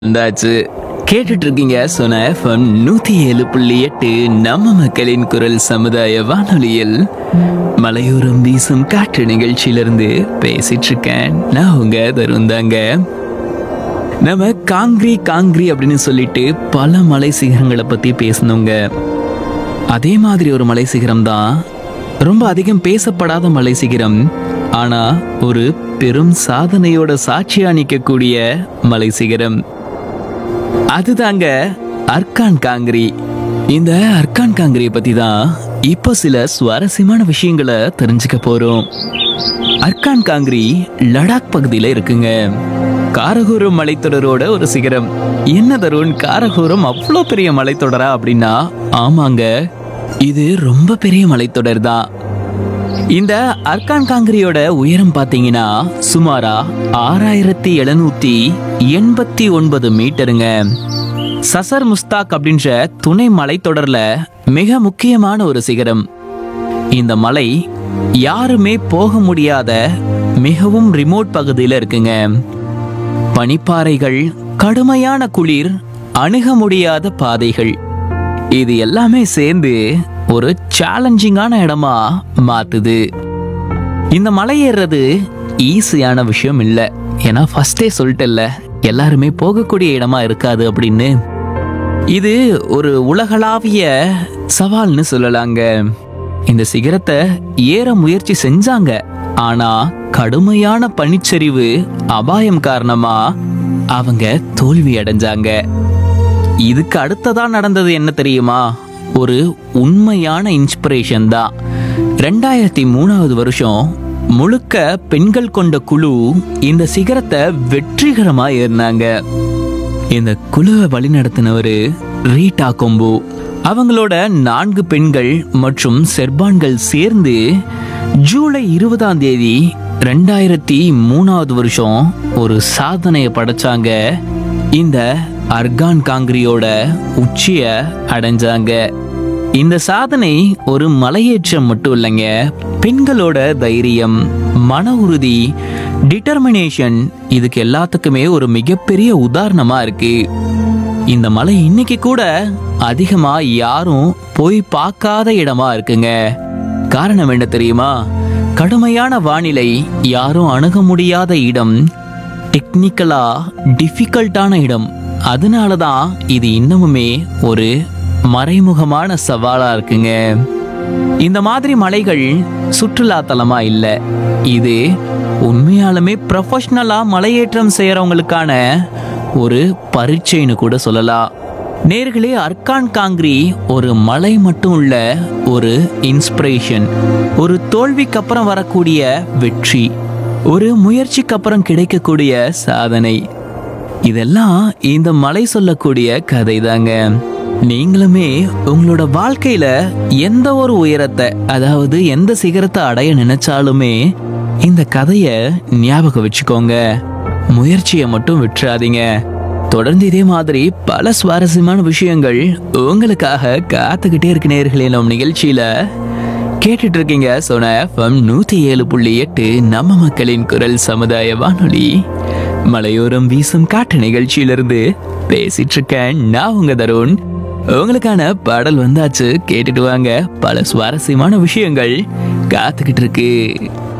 வந்தாச்சு கேட்டுட்டு இருக்கீங்க சொன்ன எஃப்எம் நூத்தி ஏழு புள்ளி எட்டு நம்ம மக்களின் குரல் சமுதாய வானொலியில் மலையோரம் வீசும் காற்று நிகழ்ச்சியிலிருந்து பேசிட்டு இருக்கேன் நான் உங்க தருந்தாங்க நம்ம காங்கிரி காங்கிரி அப்படின்னு சொல்லிட்டு பல மலை சிகரங்களை பத்தி பேசணுங்க அதே மாதிரி ஒரு மலை சிகரம் தான் ரொம்ப அதிகம் பேசப்படாத மலை சிகரம் ஆனா ஒரு பெரும் சாதனையோட சாட்சியா நிற்கக்கூடிய மலை சிகரம் அதுதாங்க அர்கான் காங்கிரி இந்த அர்கான் காங்கிரியை பத்தி தான் இப்போ சில சுவாரஸ்யமான விஷயங்களை தெரிஞ்சுக்க போறோம் அர்கான் காங்கிரி லடாக் பகுதியில இருக்குங்க காரகோரம் மலைத்தொடரோட ஒரு சிகரம் என்ன தருண் காரகோரம் அவ்வளோ பெரிய மலைத்தொடரா அப்படின்னா ஆமாங்க இது ரொம்ப பெரிய மலைத்தொடர் தான் இந்த அர்கான் காங்கிரியோட உயரம் பார்த்தீங்கன்னா சுமாரா ஆறாயிரத்தி எழுநூத்தி எண்பத்தி ஒன்பது மீட்டருங்க சசர் முஸ்தாக் அப்படின்ற துணை மலைத்தொடர்ல மிக முக்கியமான ஒரு சிகரம் இந்த மலை யாருமே போக முடியாத மிகவும் ரிமோட் பகுதியில் இருக்குங்க பனிப்பாறைகள் கடுமையான குளிர் அணுக முடியாத பாதைகள் இது எல்லாமே சேர்ந்து ஒரு சேலஞ்சிங்கான இடமா மாத்துது இந்த மலை ஏறுறது ஈஸியான விஷயம் இல்லை ஏன்னா ஃபர்ஸ்டே சொல்லிட்டேன்ல எல்லாருமே போகக்கூடிய இடமா இருக்காது அப்படின்னு இது ஒரு உலகளாவிய சவால்னு சொல்லலாங்க இந்த சிகரத்தை ஏற முயற்சி செஞ்சாங்க ஆனா கடுமையான பனிச்சரிவு அபாயம் காரணமா அவங்க தோல்வி அடைஞ்சாங்க இதுக்கு அடுத்ததா நடந்தது என்ன தெரியுமா ஒரு உண்மையான இன்ஸ்பிரேஷன் தான் ரெண்டாயிரத்தி மூணாவது வருஷம் முழுக்க பெண்கள் கொண்ட குழு இந்த சிகரத்தை வெற்றிகரமா ஏறினாங்க இந்த குழுவை வழிநடத்தினவர் ரீட்டா கொம்பு அவங்களோட நான்கு பெண்கள் மற்றும் செர்பான்கள் சேர்ந்து ஜூலை இருபதாம் தேதி ரெண்டாயிரத்தி மூணாவது வருஷம் ஒரு சாதனையை படைச்சாங்க இந்த அர்கான் காங்கிரியோட உச்சிய அடைஞ்சாங்க இந்த சாதனை ஒரு மலையேற்றம் மட்டும் இல்லைங்க பெண்களோட தைரியம் மன உறுதி டிட்டர்மினேஷன் இதுக்கு எல்லாத்துக்குமே ஒரு மிகப்பெரிய உதாரணமா இருக்கு இந்த மலை இன்னைக்கு கூட அதிகமா யாரும் போய் பார்க்காத இடமா இருக்குங்க காரணம் என்ன தெரியுமா கடுமையான வானிலை யாரும் அணுக முடியாத இடம் டெக்னிக்கலா டிஃபிகல்ட்டான இடம் அதனால தான் இது இன்னமுமே ஒரு மறைமுகமான சவாலா இருக்குங்க இந்த மாதிரி மலைகள் சுற்றுலா தலமா இல்ல இது உண்மையாலுமே ப்ரொஃபஷ்னலா மலையேற்றம் செய்யறவங்களுக்கான ஒரு பரீட்சைன்னு கூட சொல்லலாம் நேர்களே அர்கான் காங்கிரி ஒரு மலை மட்டும் இல்ல ஒரு இன்ஸ்பிரேஷன் ஒரு தோல்விக்கு அப்புறம் வரக்கூடிய வெற்றி ஒரு முயற்சிக்கு அப்புறம் கிடைக்கக்கூடிய சாதனை இதெல்லாம் இந்த மலை சொல்லக்கூடிய கதை தாங்க நீங்களுமே உங்களோட வாழ்க்கையில எந்த ஒரு உயரத்தை அதாவது எந்த சிகரத்தை அடைய நினைச்சாலுமே இந்த கதைய ஞாபகம் வச்சுக்கோங்க முயற்சியை மட்டும் விட்டுறாதீங்க தொடர்ந்து இதே மாதிரி பல சுவாரஸ்யமான விஷயங்கள் உங்களுக்காக காத்துக்கிட்டே இருக்க நேர்களே நம் நிகழ்ச்சியில கேட்டுட்டு இருக்கீங்க சோனா எஃப்எம் நூத்தி ஏழு புள்ளி எட்டு நம்ம மக்களின் குரல் சமுதாய வானொலி மலையோரம் வீசும் காற்று நிகழ்ச்சியிலிருந்து பேசிட்டு இருக்கேன் நான் உங்க தருண் உங்களுக்கான பாடல் வந்தாச்சு கேட்டுட்டு வாங்க பல சுவாரஸ்யமான விஷயங்கள் காத்துக்கிட்டு இருக்கு